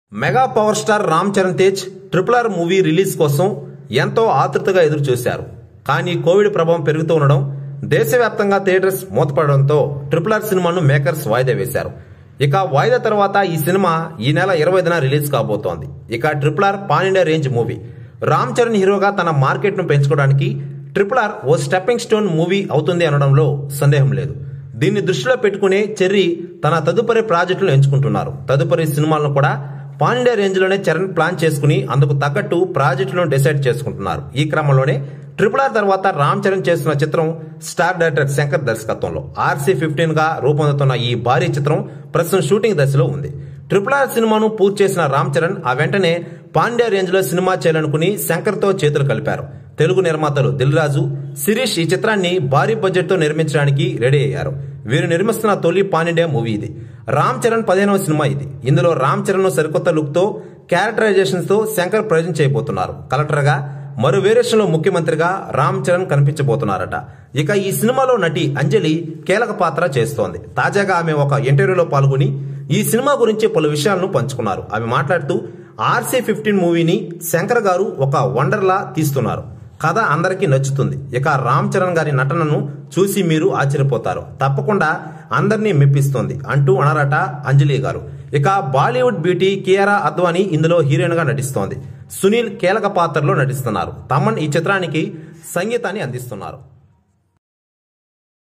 mega power star Ram Charan Tej triple R movie release కోసం ఎంతో ఆతృతగా ఎదురు చూశారు కానీ కోవిడ్ ప్రభావం పెరుగుతూ ఉండడం దేశవ్యాప్తంగా థియేటర్స్ మూతపడడంతో ట్రిపుల్ ఆర్ సినిమాను మేకర్స్ వాయిదా వేశారు ఇక వాయిదా తర్వాత ఈ సినిమా ఈ నెల ఇరవైన రిలీజ్ కాబోతోంది ఇక triple R pan India range movie Ram Charan హీరోగా తన మార్కెట్ను పెంచుకోవడానికి ట్రిపుల్ ఆర్ ఓ స్టెప్పింగ్ స్టోన్ మూవీ అవుతుంది అనడంలో సందేహం లేదు దీన్ని దృష్టిలో పెట్టుకునే చెర్రీ తన తదుపరి ప్రాజెక్టులను ఎంచుకుంటున్నారు తదుపరి సినిమాలను కూడా పాన్ ఇండియా రేంజ్ లోనే చరణ్ ప్లాన్ చేసుకుని అందుకు తగ్గట్టు ప్రాజెక్టులను డిసైడ్ చేసుకుంటున్నారు ఈ క్రమంలోనే ట్రిపుల్ ఆర్ తర్వాత రామ్ చరణ్ చేస్తున్న చిత్రం స్టార్ డైరెక్టర్ శంకర్ దర్శకత్వంలో ఆర్సీ ఫిఫ్టీన్ గా రూపొందుతున్న ఈ భారీ చిత్రం ప్రస్తుతం షూటింగ్ దశలో ఉంది ట్రిపుల్ ఆర్ సినిమాను పూర్తి చేసిన రామ్ చరణ్ ఆ వెంటనే పాండ్యా రేంజ్ లో సినిమా చేయాలనుకుని శంకర్ తో చేతులు కలిపారు తెలుగు నిర్మాతలు దిల్ రాజు శిరీష్ ఈ చిత్రాన్ని భారీ బడ్జెట్ తో నిర్మించడానికి రెడీ అయ్యారు వీరు నిర్మిస్తున్న తొలి పాన్ ఇండియా మూవీ ఇది రామ్ చరణ్ పదిహేనవ సినిమా ఇది ఇందులో రామ్ చరణ్ సరికొత్త లుక్ తో క్యారెక్టరైజేషన్స్ తో శంకర్ ప్రజెంట్ చేయబోతున్నారు కలెక్టర్ గా మరో వేరియేషన్ లో ముఖ్యమంత్రిగా రామ్ చరణ్ కనిపించబోతున్నారట ఇక ఈ సినిమాలో నటి అంజలి కీలక పాత్ర చేస్తోంది తాజాగా ఆమె ఒక ఇంటర్వ్యూలో పాల్గొని ఈ సినిమా గురించి పలు విషయాలను పంచుకున్నారు ఆమె మాట్లాడుతూ ఆర్సీ ఫిఫ్టీన్ మూవీని శంకర్ గారు ఒక వండర్లా తీస్తున్నారు కథ అందరికీ నచ్చుతుంది ఇక రామ్ చరణ్ గారి నటనను చూసి మీరు ఆశ్చర్యపోతారు తప్పకుండా అందరినీ మెప్పిస్తోంది అంటూ అన్నారట అంజలి గారు ఇక బాలీవుడ్ బ్యూటీ కియారా అద్వానీ ఇందులో హీరోయిన్ గా నటిస్తోంది సునీల్ కీలక పాత్రలో నటిస్తున్నారు తమన్ ఈ చిత్రానికి సంగీతాన్ని అందిస్తున్నారు